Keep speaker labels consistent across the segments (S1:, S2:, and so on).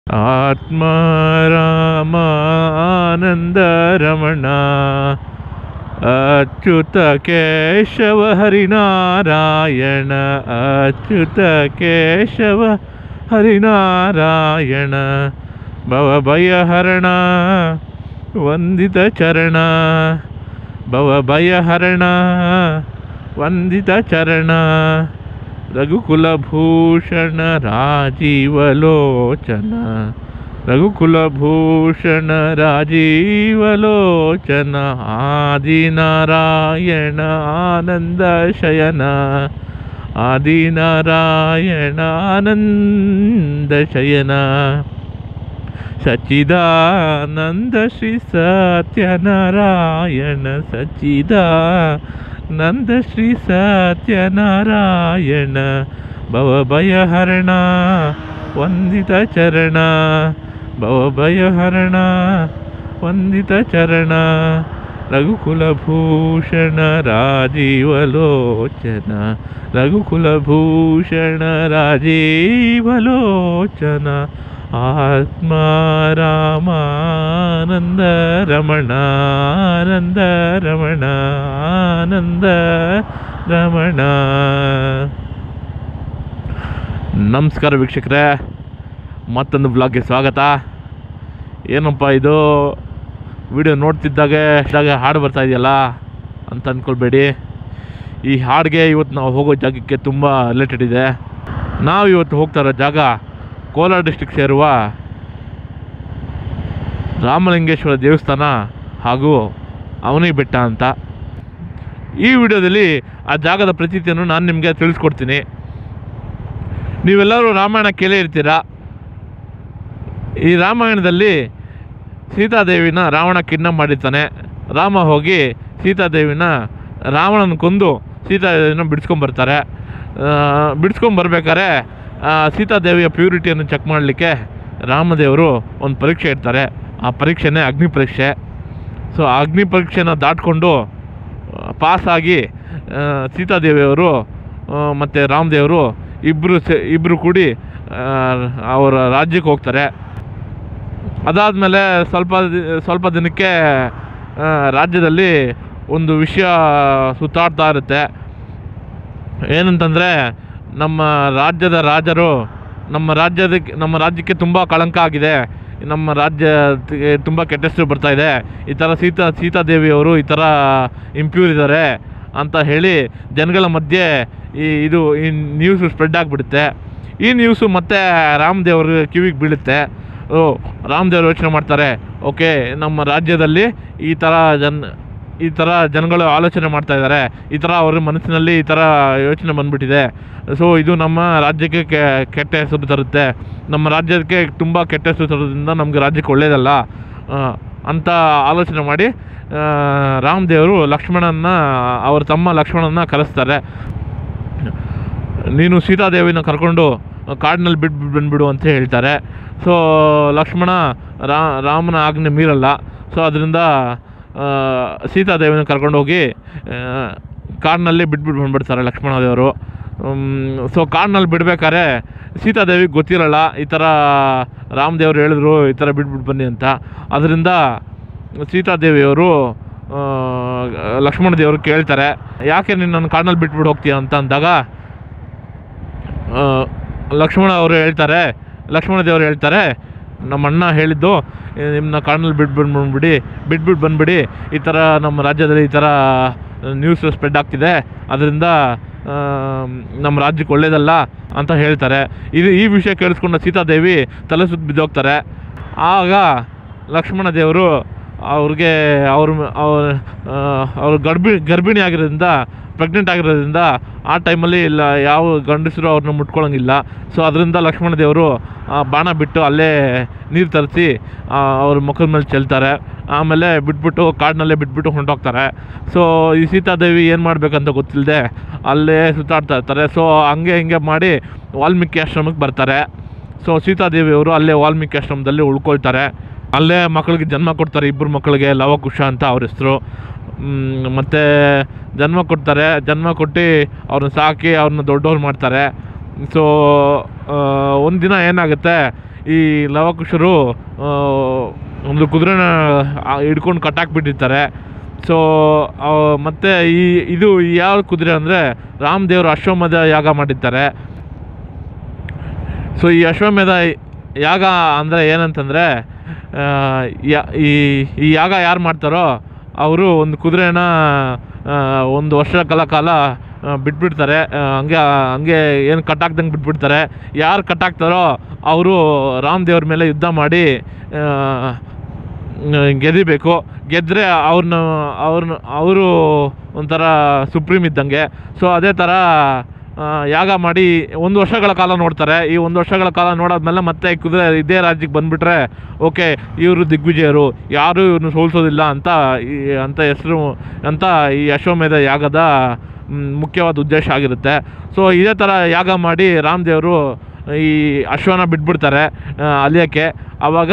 S1: ಆತ್ಮ ರಾಮ ಆನಂದ ರಮಣ ಅಚ್ಯುತ ಕೇಶವ ಹರಿನಾರಾಯಣ ಅಚ್ಯುತ ಕೇಶವ ಹರಿನಾರಾಯಣ ಭವಭಯಹರಣ ವಂದಿತ ಚರಣ ಭವಭಯಹರಣ ವಂದಿತ ಚರಣ ರಘುಕುಲಭೂಷಣ ರಾಜೀವಲೋಚನ ರಘುಕುಲಭೂಷಣ ರಾಜೀವಲೋಚನ ಆದಿನಾರಾಯಣ ಆನಂದ ಶಯನ ಆದಿನಾರಾಯಣ ಆನಂದ ಶಯನ ಸಚ್ಚಿದಾನಂದ ಶ್ರೀ ಸತ್ಯನಾರಾಯಣ ಸಚ್ಚಿದಾನಂದ ಶ್ರೀ ಸತ್ಯನಾರಾಯಣ ಭವಭಯಹರಣ ವಂದಿತ ಚರಣ ಭವಭಯಹರಣ ವಂದಿತ ಚರಣ ರಘುಕುಲಭೂಷಣ ರಾಜೀವಲೋಚನ ರಘುಕುಲಭೂಷಣ ರಾಜೀವಲೋಚನ ಆತ್ಮ ರಾಮಾನಂದ ರಮಣ ಆನಂದ ರಮಣ ಆನಂದ ರಮಣ ನಮಸ್ಕಾರ ವೀಕ್ಷಕರೇ ಮತ್ತೊಂದು ಬ್ಲಾಗ್ಗೆ ಸ್ವಾಗತ ಏನಪ್ಪ ಇದು ವಿಡಿಯೋ ನೋಡ್ತಿದ್ದಾಗೆ ಇದ್ದಾಗ ಹಾಡು ಬರ್ತಾ ಇದೆಯಲ್ಲ ಅಂತ ಅಂದ್ಕೊಳ್ಬೇಡಿ ಈ ಹಾಡಿಗೆ ಇವತ್ತು ನಾವು ಹೋಗೋ ಜಾಗಕ್ಕೆ ತುಂಬ ರಿಲೇಟೆಡ್ ಇದೆ ನಾವು ಇವತ್ತು ಹೋಗ್ತಾ ಇರೋ ಜಾಗ ಕೋಲಾರ ಡಿಸ್ಟಿಕ್ ಸೇರುವ ರಾಮಲಿಂಗೇಶ್ವರ ದೇವಸ್ಥಾನ ಹಾಗೂ ಅವನಿ ಬೆಟ್ಟ ಅಂತ ಈ ವಿಡಿಯೋದಲ್ಲಿ ಆ ಜಾಗದ ಪ್ರತೀತಿಯನ್ನು ನಾನು ನಿಮಗೆ ತಿಳಿಸ್ಕೊಡ್ತೀನಿ ನೀವೆಲ್ಲರೂ ರಾಮಾಯಣ ಕೇಳೇ ಇರ್ತೀರ ಈ ರಾಮಾಯಣದಲ್ಲಿ ಸೀತಾದೇವಿನ ರಾವಣ ಕಿಡ್ನಾಪ್ ಮಾಡಿರ್ತಾನೆ ರಾಮ ಹೋಗಿ ಸೀತಾದೇವಿನ ರಾವಣನ ಕೊಂದು ಸೀತಾದೇವಿನ ಬಿಡಿಸ್ಕೊಂಬರ್ತಾರೆ ಬಿಡಿಸ್ಕೊಂಬರ್ಬೇಕಾದ್ರೆ ಸೀತಾದೇವಿಯ ಪ್ಯೂರಿಟಿಯನ್ನು ಚೆಕ್ ಮಾಡಲಿಕ್ಕೆ ರಾಮದೇವರು ಒಂದು ಪರೀಕ್ಷೆ ಇಡ್ತಾರೆ ಆ ಪರೀಕ್ಷೆನೇ ಅಗ್ನಿ ಪರೀಕ್ಷೆ ಸೊ ಆ ಅಗ್ನಿ ಪರೀಕ್ಷೆನ ದಾಟ್ಕೊಂಡು ಪಾಸಾಗಿ ಸೀತಾದೇವಿಯವರು ಮತ್ತು ರಾಮದೇವರು ಇಬ್ಬರು ಸೆ ಇಬ್ಬರು ಕೂಡಿ ಆ, ಅವರ ರಾಜ್ಯಕ್ಕೆ ಹೋಗ್ತಾರೆ ಅದಾದಮೇಲೆ ಸ್ವಲ್ಪ ದಿ- ಸ್ವಲ್ಪ ದಿನಕ್ಕೆ ಆ, ರಾಜ್ಯದಲ್ಲಿ ಒಂದು ವಿಷಯ ಸುತ್ತಾಡ್ತಾ ಇರುತ್ತೆ ಏನಂತಂದರೆ ನಮ್ಮ ರಾಜ್ಯದ ರಾಜರು ನಮ್ಮ ರಾಜ್ಯದಕ್ಕೆ ನಮ್ಮ ರಾಜ್ಯಕ್ಕೆ ತುಂಬ ಕಳಂಕ ಆಗಿದೆ ನಮ್ಮ ರಾಜ್ಯಕ್ಕೆ ತುಂಬ ಕೆಟ್ಟ ಹೆಸರು ಬರ್ತಾ ಇದೆ ಈ ಥರ ಸೀತಾ ಸೀತಾದೇವಿಯವರು ಈ ಥರ ಇಂಪ್ಯೂರ್ ಇದ್ದಾರೆ ಅಂತ ಹೇಳಿ ಜನಗಳ ಮಧ್ಯೆ ಈ ಇದು ಈ ನ್ಯೂಸು ಸ್ಪ್ರೆಡ್ ಆಗಿಬಿಡುತ್ತೆ ಈ ನ್ಯೂಸು ಮತ್ತೆ ರಾಮದೇವ್ರ ಕಿವಿಗೆ ಬೀಳುತ್ತೆ ಓ ರಾಮದೇವ್ರು ಯೋಚನೆ ಮಾಡ್ತಾರೆ ಓಕೆ ನಮ್ಮ ರಾಜ್ಯದಲ್ಲಿ ಈ ಥರ ಜನ್ ಈ ಥರ ಜನಗಳು ಆಲೋಚನೆ ಮಾಡ್ತಾ ಇದ್ದಾರೆ ಈ ಥರ ಅವ್ರ ಮನಸ್ಸಿನಲ್ಲಿ ಈ ಥರ ಯೋಚನೆ ಬಂದ್ಬಿಟ್ಟಿದೆ ಸೊ ಇದು ನಮ್ಮ ರಾಜ್ಯಕ್ಕೆ ಕೆ- ಕೆಟ್ಟ ಹೆಸರು ತರುತ್ತೆ ನಮ್ಮ ರಾಜ್ಯಕ್ಕೆ ತುಂಬ ಕೆಟ್ಟ ಹೆಸರು ತರೋದ್ರಿಂದ ನಮಗೆ ರಾಜ್ಯಕ್ಕೆ ಒಳ್ಳೆಯದಲ್ಲ ಆ, ಅಂತ ಆಲೋಚನೆ ಮಾಡಿ ಆ, ರಾಮದೇವರು ಲಕ್ಷ್ಮಣನ ಅವ್ರ ತಮ್ಮ ಲಕ್ಷ್ಮಣನ ಕರೆಸ್ತಾರೆ ನೀನು ಸೀತಾದೇವಿನ ಕರ್ಕೊಂಡು ಕಾಡಿನಲ್ಲಿ ಬಿಟ್ಟು ಬಂದುಬಿಡು ಅಂತ ಹೇಳ್ತಾರೆ ಸೊ ಲಕ್ಷ್ಮಣ ರಾ ರಾಮನ ಆಜ್ಞೆ ಮೀರಲ್ಲ ಸೊ ಅದರಿಂದ ಸೀತಾದೇವಿನ ಕರ್ಕೊಂಡೋಗಿ ಕಾಡಿನಲ್ಲಿ ಬಿಟ್ಬಿಟ್ಟು ಬಂದ್ಬಿಡ್ತಾರೆ ಲಕ್ಷ್ಮಣದೇವರು ಸೊ ಕಾಡಿನಲ್ಲಿ ಬಿಡ್ಬೇಕಾದ್ರೆ ಸೀತಾದೇವಿಗೆ ಗೊತ್ತಿರಲ್ಲ ಈ ಥರ ರಾಮದೇವರು ಹೇಳಿದ್ರು ಈ ಥರ ಬಿಟ್ಬಿಟ್ಟು ಬನ್ನಿ ಅಂತ ಅದರಿಂದ ಸೀತಾದೇವಿಯವರು ಆ, ಲಕ್ಷ್ಮಣ ದೇವರು ಕೇಳ್ತಾರೆ ಯಾಕೆ ನೀನು ನನ್ನ ಕಾಡಿನಲ್ಲಿ ಬಿಟ್ಬಿಟ್ಟು ಹೋಗ್ತೀಯ ಅಂತ ಅಂದಾಗ ಆ, ಲಕ್ಷ್ಮಣ ಅವರು ಹೇಳ್ತಾರೆ ಲಕ್ಷ್ಮಣ ದೇವರು ಹೇಳ್ತಾರೆ ನಮ್ಮ ಅಣ್ಣ ಹೇಳಿದ್ದು ನಿಮ್ಮನ್ನ ಕಾಡಿನಲ್ಲಿ ಬಿಟ್ಟು ಬಂದ್ಬಿಡಿ ಬಿಟ್ಬಿಟ್ಟು ಬಂದ್ಬಿಡಿ ಈ ಥರ ನಮ್ಮ ರಾಜ್ಯದಲ್ಲಿ ಈ ಥರ ನ್ಯೂಸ್ ಸ್ಪ್ರೆಡ್ ಆಗ್ತಿದೆ ಅದರಿಂದ ಆ, ನಮ್ಮ ರಾಜ್ಯಕ್ಕೆ ಒಳ್ಳೇದಲ್ಲ ಅಂತ ಹೇಳ್ತಾರೆ ಇದು ಈ ವಿಷಯ ಕೇಳಿಸ್ಕೊಂಡ ಸೀತಾದೇವಿ ತಲೆ ಸುತ್ತ ಬಿದ್ದೋಗ್ತಾರೆ ಆಗ ಲಕ್ಷ್ಮಣ ದೇವರು ಅವ್ರಿಗೆ ಅವ್ರ ಅವ್ರ ಅವ್ರು ಗರ್ಭಿ ಗರ್ಭಿಣಿ ಆಗಿರೋದ್ರಿಂದ ಪ್ರೆಗ್ನೆಂಟ್ ಆಗಿರೋದ್ರಿಂದ ಆ ಟೈಮಲ್ಲಿ ಇಲ್ಲ ಯಾವ ಗಂಡಸರು ಅವ್ರನ್ನ ಮುಟ್ಕೊಳ್ಳೋಂಗಿಲ್ಲ ಸೊ ಅದರಿಂದ ಲಕ್ಷ್ಮಣ ದೇವರು ಆ ಬಾಣ ಬಿಟ್ಟು ಅಲ್ಲೇ ನೀರು ತರಿಸಿ ಅವ್ರ ಮುಖದ ಮೇಲೆ ಚೆಲ್ತಾರೆ ಆಮೇಲೆ ಬಿಟ್ಬಿಟ್ಟು ಕಾಡಿನಲ್ಲೇ ಬಿಟ್ಬಿಟ್ಟು ಹೊಂಟೋಗ್ತಾರೆ ಸೊ ಈ ಸೀತಾದೇವಿ ಏನು ಮಾಡಬೇಕಂತ ಗೊತ್ತಿಲ್ಲದೆ ಅಲ್ಲೇ ಸುತ್ತಾಡ್ತಾ ಇರ್ತಾರೆ ಸೊ ಹಂಗೆ ಹಿಂಗೆ ಮಾಡಿ ವಾಲ್ಮೀಕಿ ಆಶ್ರಮಕ್ಕೆ ಬರ್ತಾರೆ ಸೊ ಸೀತಾದೇವಿಯವರು ಅಲ್ಲೇ ವಾಲ್ಮೀಕಿ ಆಶ್ರಮದಲ್ಲಿ ಉಳ್ಕೊಳ್ತಾರೆ ಅಲ್ಲೇ ಮಕ್ಕಳಿಗೆ ಜನ್ಮ ಕೊಡ್ತಾರೆ ಇಬ್ಬರು ಮಕ್ಕಳಿಗೆ ಲವಕುಶ ಅಂತ ಅವ್ರ ಹೆಸರು ಮತ್ತು ಜನ್ಮ ಕೊಡ್ತಾರೆ ಜನ್ಮ ಕೊಟ್ಟು ಅವ್ರನ್ನ ಸಾಕಿ ಅವ್ರನ್ನ ದೊಡ್ಡವ್ರು ಮಾಡ್ತಾರೆ ಸೊ ಒಂದಿನ ಏನಾಗುತ್ತೆ ಈ ಲವಕುಶರು ಆ, ಒಂದು ಕುದುರೆನ ಆ, ಹಿಡ್ಕೊಂಡು ಕಟ್ಟಾಕ್ಬಿಟ್ಟಿರ್ತಾರೆ ಸೊ ಮತ್ತು ಈ ಇದು ಯಾವ ಕುದುರೆ ಅಂದರೆ ರಾಮದೇವರು ಅಶ್ವಮೇಧ ಯಾಗ ಮಾಡಿರ್ತಾರೆ ಸೊ ಈ ಅಶ್ವಮೇಧ ಯಾಗ ಅಂದರೆ ಏನಂತಂದರೆ ಈ ಈ ಯಾಗ ಯಾರು ಮಾಡ್ತಾರೋ ಅವರು ಒಂದು ಕುದುರೆನ ಆ, ಒಂದು ವರ್ಷ ಕಾಲ ಕಾಲ ಆ, ಬಿಟ್ಬಿಡ್ತಾರೆ ಆ, ಹಂಗೆ ಹಂಗೆ ಏನು ಕಟ್ಟಾಕ್ದಂಗೆ ಬಿಟ್ಬಿಡ್ತಾರೆ ಯಾರು ಕಟ್ಟಾಕ್ತಾರೋ ಅವರು ರಾಮದೇವ್ರ ಮೇಲೆ ಯುದ್ಧ ಮಾಡಿ ಆ, ಗೆದಿಬೇಕು ಗೆದ್ದರೆ ಅವ್ರನ್ನ ಅವ್ರನ್ನ ಅವರು ಒಂಥರ ಸುಪ್ರೀಮ್ ಇದ್ದಂಗೆ ಸೊ ಅದೇ ಥರ ಆ, ಯಾಗ ಮಾಡಿ ಒಂದು ವರ್ಷಗಳ ಕಾಲ ನೋಡ್ತಾರೆ ಈ ಒಂದು ವರ್ಷಗಳ ಕಾಲ ನೋಡಾದ್ಮೇಲೆ ಮತ್ತೆ ಈ ಕುದುರೆ ಇದೇ ರಾಜ್ಯಕ್ಕೆ ಬಂದುಬಿಟ್ರೆ ಓಕೆ ಇವರು ದಿಗ್ವಿಜಯರು ಯಾರೂ ಇವ್ರನ್ನ ಸೋಲಿಸೋದಿಲ್ಲ ಅಂತ ಈ ಅಂತ ಹೆಸರು ಅಂತ ಈ ಅಶ್ವಮೇಧ ಯಾಗದ ಮ್, ಮುಖ್ಯವಾದ ಉದ್ದೇಶ ಆಗಿರುತ್ತೆ ಸೊ ಇದೇ ಥರ ಯಾಗ ಮಾಡಿ ರಾಮದೇವರು ಈ ಅಶ್ವನ ಬಿಟ್ಬಿಡ್ತಾರೆ ಆ, ಅಲಿಯೋಕ್ಕೆ ಆವಾಗ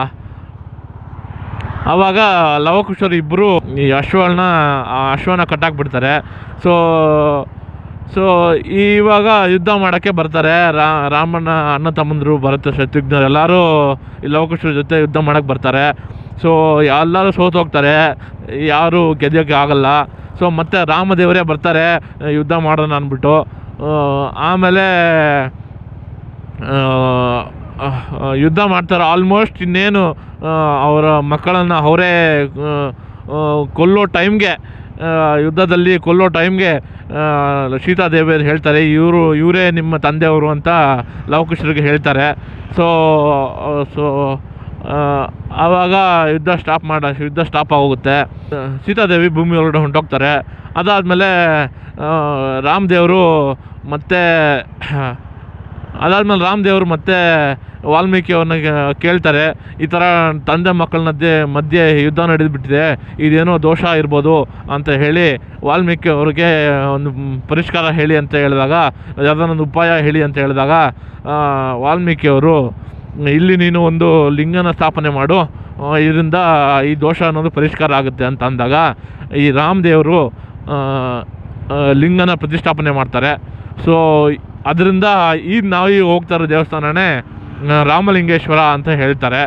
S1: ಆವಾಗ ಲವಕುಶರು ಇಬ್ಬರು ಈ ಅಶ್ವನ ಆ ಅಶ್ವನ ಕಟ್ಟಾಕ್ಬಿಡ್ತಾರೆ ಸೊ ಸೊ ಇವಾಗ ಯುದ್ಧ ಮಾಡೋಕ್ಕೆ ಬರ್ತಾರೆ ರಾ ರಾಮನ ಅಣ್ಣ ತಮ್ಮಂದರು ಭರತ ಶತ್ರುಘ್ನರು ಎಲ್ಲರೂ ಈ ಲವಕುಶರ ಜೊತೆ ಯುದ್ಧ ಮಾಡೋಕ್ಕೆ ಬರ್ತಾರೆ ಸೊ ಎಲ್ಲರೂ ಸೋತು ಹೋಗ್ತಾರೆ ಯಾರು ಗೆದ್ದೋಕ್ಕೆ ಆಗಲ್ಲ ಸೊ ಮತ್ತೆ ರಾಮದೇವರೇ ಬರ್ತಾರೆ ಯುದ್ಧ ಮಾಡೋಣ ಅಂದ್ಬಿಟ್ಟು ಆ, ಆಮೇಲೆ ಆ, ಆ, ಯುದ್ಧ ಮಾಡ್ತಾರೆ ಆಲ್ಮೋಸ್ಟ್ ಇನ್ನೇನು ಆ, ಅವರ ಮಕ್ಕಳನ್ನು ಅವರೇ ಆ, ಆ, ಕೊಲ್ಲೋ ಟೈಮ್ಗೆ ಆ, ಯುದ್ಧದಲ್ಲಿ ಕೊಲ್ಲೋ ಟೈಮ್ಗೆ ಸೀತಾದೇವಿಯರು ಹೇಳ್ತಾರೆ ಇವರು ಇವರೇ ನಿಮ್ಮ ತಂದೆಯವರು ಅಂತ ಲವಕುಶರಿಗೆ ಹೇಳ್ತಾರೆ ಸೊ ಸೊ ಆವಾಗ ಯುದ್ಧ ಸ್ಟಾಪ್ ಮಾಡ ಯುದ್ಧ ಸ್ಟಾಪ್ ಆಗೋಗುತ್ತೆ ಆ, ಸೀತಾದೇವಿ ಭೂಮಿ ಹೊರಗಡೆ ಹೊಂಟೋಗ್ತಾರೆ ಅದಾದಮೇಲೆ ರಾಮದೇವರು ಮತ್ತೆ ಅದಾದ್ಮೇಲೆ ರಾಮದೇವರು ಮತ್ತೆ ವಾಲ್ಮೀಕಿ ಅವ್ರನ್ನ ಕೇಳ್ತಾರೆ ಈ ಥರ ತಂದೆ ಮಕ್ಕಳ ಮಧ್ಯೆ ಮಧ್ಯೆ ಯುದ್ಧ ನಡೆದುಬಿಟ್ಟಿದೆ ಇದೇನೋ ದೋಷ ಇರ್ಬೋದು ಅಂತ ಹೇಳಿ ವಾಲ್ಮೀಕಿ ಅವ್ರಿಗೆ ಒಂದು ಮ್, ಪರಿಷ್ಕಾರ ಹೇಳಿ ಅಂತ ಹೇಳಿದಾಗ ಯಾವುದಾದೊಂದು ಉಪಾಯ ಹೇಳಿ ಅಂತ ಹೇಳಿದಾಗ ಆ, ವಾಲ್ಮೀಕಿ ಅವರು ಇಲ್ಲಿ ನೀನು ಒಂದು ಲಿಂಗನ ಸ್ಥಾಪನೆ ಮಾಡು ಆ, ಇದರಿಂದ ಈ ದೋಷ ಅನ್ನೋದು ಪರಿಷ್ಕಾರ ಆಗುತ್ತೆ ಅಂತ ಅಂದಾಗ ಈ ರಾಮದೇವರು ಆ, ಆ, ಲಿಂಗನ ಪ್ರತಿಷ್ಠಾಪನೆ ಮಾಡ್ತಾರೆ ಸೊ ಅದರಿಂದ ಈ ನಾವು ಈಗ ಹೋಗ್ತಾ ಇರೋ ದೇವಸ್ಥಾನನೇ ಆ, ರಾಮಲಿಂಗೇಶ್ವರ ಅಂತ ಹೇಳ್ತಾರೆ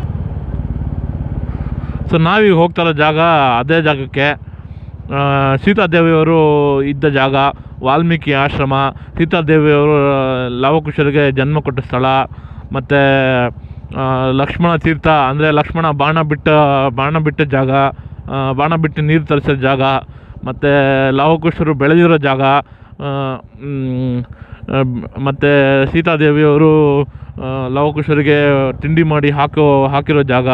S1: ಸೊ ನಾವೀಗ ಹೋಗ್ತಾ ಇರೋ ಜಾಗ ಅದೇ ಜಾಗಕ್ಕೆ ಆ, ಸೀತಾದೇವಿಯವರು ಇದ್ದ ಜಾಗ ವಾಲ್ಮೀಕಿ ಆಶ್ರಮ ಸೀತಾದೇವಿಯವರು ಲವಕುಶರಿಗೆ ಜನ್ಮ ಕೊಟ್ಟ ಸ್ಥಳ ಮತ್ತು ಲಕ್ಷ್ಮಣ ತೀರ್ಥ ಅಂದರೆ ಲಕ್ಷ್ಮಣ ಬಾಣ ಬಿಟ್ಟ ಬಾಣ ಬಿಟ್ಟ ಜಾಗ ಆ, ಬಾಣ ಬಿಟ್ಟು ನೀರು ತರಿಸೋ ಜಾಗ ಮತ್ತು ಲವಕುಶರು ಬೆಳೆದಿರೋ ಜಾಗ ಆ, ಮ್, ಆ, ಮತ್ತು ಸೀತಾದೇವಿಯವರು ಆ, ಲವಕುಶರಿಗೆ ತಿಂಡಿ ಮಾಡಿ ಹಾಕೋ ಹಾಕಿರೋ ಜಾಗ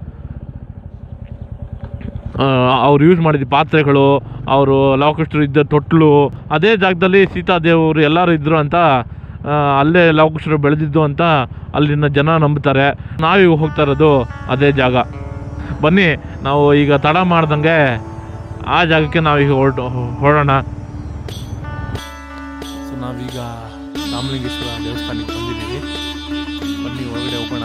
S1: ಅವ್ರು ಯೂಸ್ ಮಾಡಿದ ಪಾತ್ರೆಗಳು ಅವರು ಲವಕುಶರು ಇದ್ದ ತೊಟ್ಲು ಅದೇ ಜಾಗದಲ್ಲಿ ಸೀತಾದೇವರು ಎಲ್ಲರೂ ಇದ್ದರು ಅಂತ ಆ, ಅಲ್ಲೇ ಲವಕುಶರು ಬೆಳೆದಿದ್ದು ಅಂತ ಅಲ್ಲಿನ ಜನ ನಂಬ್ತಾರೆ ನಾವೀಗ ಹೋಗ್ತಾ ಇರೋದು ಅದೇ ಜಾಗ ಬನ್ನಿ ನಾವು ಈಗ ತಡ ಮಾಡ್ದಂಗೆ ಆ ಜಾಗಕ್ಕೆ ನಾವೀಗ ಹೊರಟು ಹೊರಡೋಣ ಸೊ ನಾವೀಗ ರಾಮಲಿಂಗೇಶ್ವರ ದೇವಸ್ಥಾನಕ್ಕೆ ಬಂದಿದ್ದೀವಿ ಬನ್ನಿ ಒಳಗಡೆ ಹೋಗೋಣ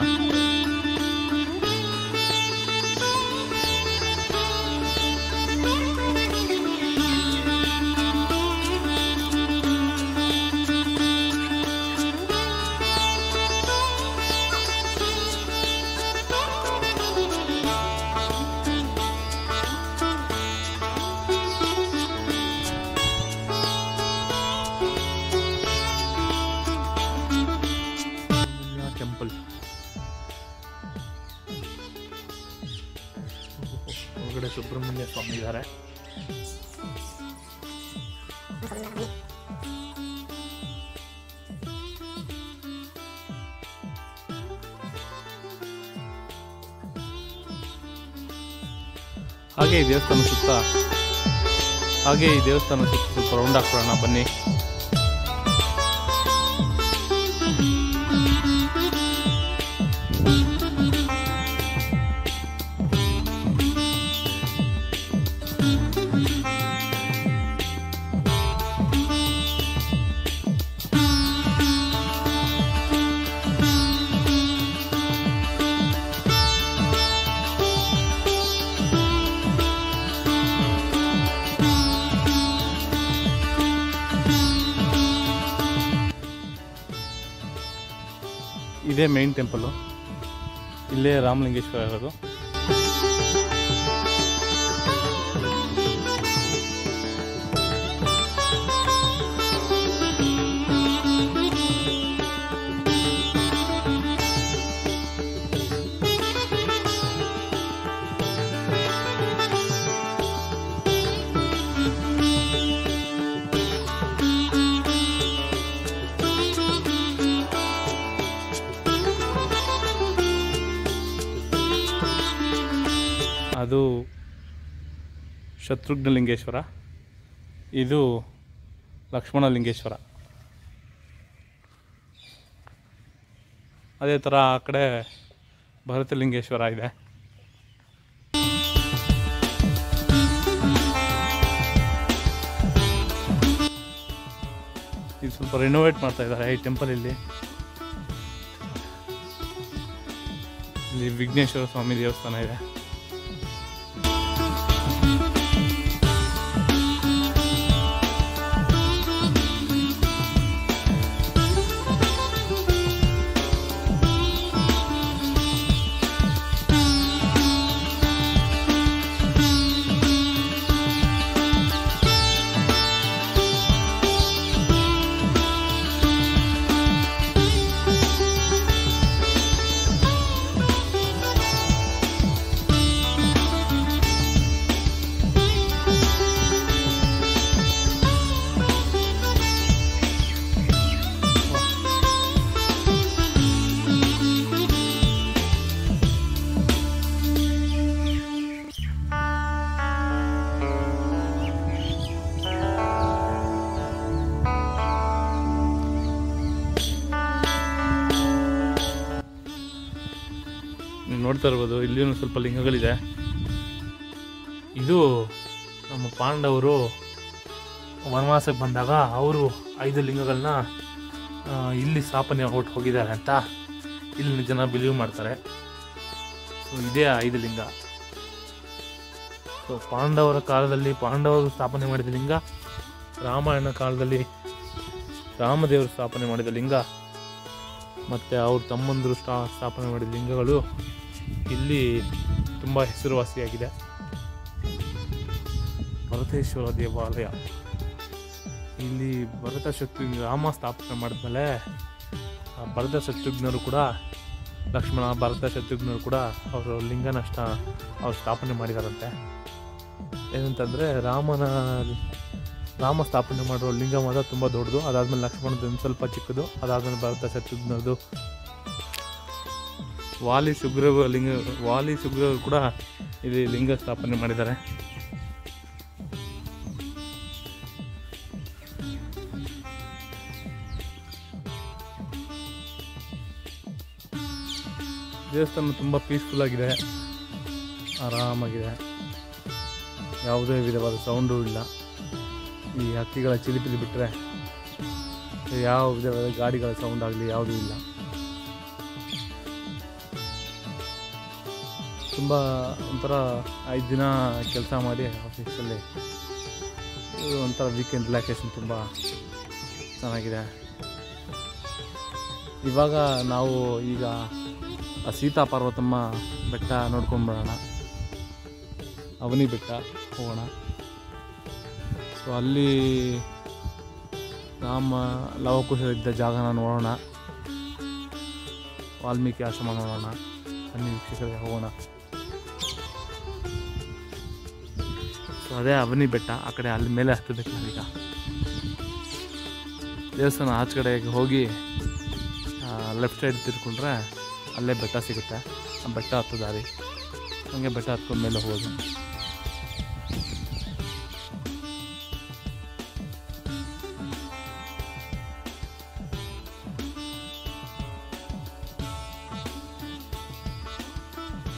S1: ಟೆಂಪಲ್ ಒಳಗಡೆ ಸುಬ್ರಹ್ಮಣ್ಯ ಸ್ವಾಮಿ ಇದ್ದಾರೆ ಹಾಗೆ ಈ ದೇವಸ್ಥಾನ ಸುತ್ತ ಹಾಗೆ ಈ ದೇವಸ್ಥಾನ ಸುತ್ತ ಸ್ವಲ್ಪ ರೌಂಡ್ ಹಾಕೋಣ ಬನ್ನಿ
S2: ಇದೇ ಮೇನ್ ಟೆಂಪಲ್ಲು ಇಲ್ಲೇ ರಾಮಲಿಂಗೇಶ್ವರ ಇರೋದು ಅದು ಶತ್ರುಘ್ನ ಲಿಂಗೇಶ್ವರ ಇದು ಲಕ್ಷ್ಮಣ ಲಿಂಗೇಶ್ವರ ಅದೇ ಥರ ಆ ಕಡೆ ಭರತಲಿಂಗೇಶ್ವರ ಇದೆ ಇದು ಸ್ವಲ್ಪ ರಿನೋವೇಟ್ ಮಾಡ್ತಾ ಇದ್ದಾರೆ ಈ ಟೆಂಪಲ್ ಇಲ್ಲಿ ಇಲ್ಲಿ ವಿಘ್ನೇಶ್ವರ ಸ್ವಾಮಿ ದೇವಸ್ಥಾನ ಇದೆ ನೀವು ನೋಡ್ತಾ ಇರ್ಬೋದು ಇಲ್ಲಿಯೂ ಸ್ವಲ್ಪ ಲಿಂಗಗಳಿದೆ ಇದು ನಮ್ಮ ಪಾಂಡವರು ವನವಾಸಕ್ಕೆ ಬಂದಾಗ ಅವರು ಐದು ಲಿಂಗಗಳನ್ನ ಆ, ಇಲ್ಲಿ ಸ್ಥಾಪನೆ ಹೊಟ್ಟು ಹೋಗಿದ್ದಾರೆ ಅಂತ ಇಲ್ಲಿನ ಜನ ಬಿಲೀವ್ ಮಾಡ್ತಾರೆ ಸೊ ಇದೇ ಆ ಐದು ಲಿಂಗ ಸೊ ಪಾಂಡವರ ಕಾಲದಲ್ಲಿ ಪಾಂಡವರು ಸ್ಥಾಪನೆ ಮಾಡಿದ ಲಿಂಗ ರಾಮಾಯಣ ಕಾಲದಲ್ಲಿ ರಾಮದೇವರು ಸ್ಥಾಪನೆ ಮಾಡಿದ ಲಿಂಗ ಮತ್ತು ಅವ್ರ ತಮ್ಮಂದರು ಸ್ಥಾ ಸ್ಥಾಪನೆ ಮಾಡಿದ ಲಿಂಗಗಳು ಇಲ್ಲಿ ತುಂಬ ಹೆಸರುವಾಸಿಯಾಗಿದೆ ಭರತೇಶ್ವರ ದೇವಾಲಯ ಇಲ್ಲಿ ಭರತ ಶತ್ರುಘ್ನ ರಾಮ ಸ್ಥಾಪನೆ ಮಾಡಿದ್ಮೇಲೆ ಆ ಭರತ ಶತ್ರುಘ್ನರು ಕೂಡ ಲಕ್ಷ್ಮಣ ಭರತ ಶತ್ರುಘ್ನರು ಕೂಡ ಅವರು ಲಿಂಗನ ಅಷ್ಟ ಅವ್ರು ಸ್ಥಾಪನೆ ಮಾಡಿದಾರಂತೆ ಏನಂತಂದರೆ ರಾಮನ ರಾಮ ಸ್ಥಾಪನೆ ಮಾಡಿರೋ ಲಿಂಗ ಮಾತ್ರ ತುಂಬ ದೊಡ್ಡದು ಅದಾದ್ಮೇಲೆ ಲಕ್ಷ್ಮಣದ್ದು ಒಂದು ಸ್ವಲ್ಪ ಚಿಕ್ಕದು ಅದಾದ್ಮೇಲೆ ಭರತ ಶತ್ರುಘ್ನದ್ದು ವಾಲಿ ಸುಗ್ರೀವ ಲಿಂಗ ವಾಲಿ ಸುಗ್ರೀವ ಕೂಡ ಇಲ್ಲಿ ಲಿಂಗ ಸ್ಥಾಪನೆ ಮಾಡಿದ್ದಾರೆ ದೇವಸ್ಥಾನ ತುಂಬ ಪೀಸ್ಫುಲ್ ಆಗಿದೆ ಆರಾಮಾಗಿದೆ ಯಾವುದೇ ವಿಧವಾದ ಸೌಂಡು ಇಲ್ಲ ಈ ಹಕ್ಕಿಗಳ ಚಿಲಿಪಿಲಿ ಬಿಟ್ಟರೆ ಯಾವ ವಿಧವಾದ ಗಾಡಿಗಳ ಸೌಂಡ್ ಆಗಲಿ ಯಾವುದೂ ಇಲ್ಲ ತುಂಬ ಒಂಥರ ಐದು ದಿನ ಕೆಲಸ ಮಾಡಿ ಆಫೀಸಲ್ಲಿ ಇದು ಒಂಥರ ವೀಕೆಂಡ್ ರಿಲ್ಯಾಕ್ಸೇಷನ್ ತುಂಬ ಚೆನ್ನಾಗಿದೆ ಇವಾಗ ನಾವು ಈಗ ಆ ಸೀತಾ ಪಾರ್ವತಮ್ಮ ಬೆಟ್ಟ ನೋಡ್ಕೊಂಡು ಬರೋಣ ಅವನಿ ಬೆಟ್ಟ ಹೋಗೋಣ ಸೊ ಅಲ್ಲಿ ರಾಮ ಲವಕುಶರಿದ್ದ ಜಾಗನ ನೋಡೋಣ ವಾಲ್ಮೀಕಿ ಆಶ್ರಮ ನೋಡೋಣ ಬನ್ನಿ ವೀಕ್ಷಕರೇ ಹೋಗೋಣ ಸೊ ಅದೇ ಅವನಿ ಬೆಟ್ಟ ಆ ಕಡೆ ಅಲ್ಲಿ ಮೇಲೆ ಹತ್ತಬೇಕು ನಾವೀಗ ದೇವಸ್ಥಾನ ಆಚೆ ಕಡೆಗೆ ಹೋಗಿ ಲೆಫ್ಟ್ ಸೈಡ್ ತಿರ್ಕೊಂಡ್ರೆ ಅಲ್ಲೇ ಬೆಟ್ಟ ಸಿಗುತ್ತೆ ಆ ಬೆಟ್ಟ ಹತ್ತೋ ದಾರಿ ಹಂಗೆ ಬೆಟ್ಟ ಹತ್ಕೊಂಡು ಮೇಲೆ ಹೋಗೋದು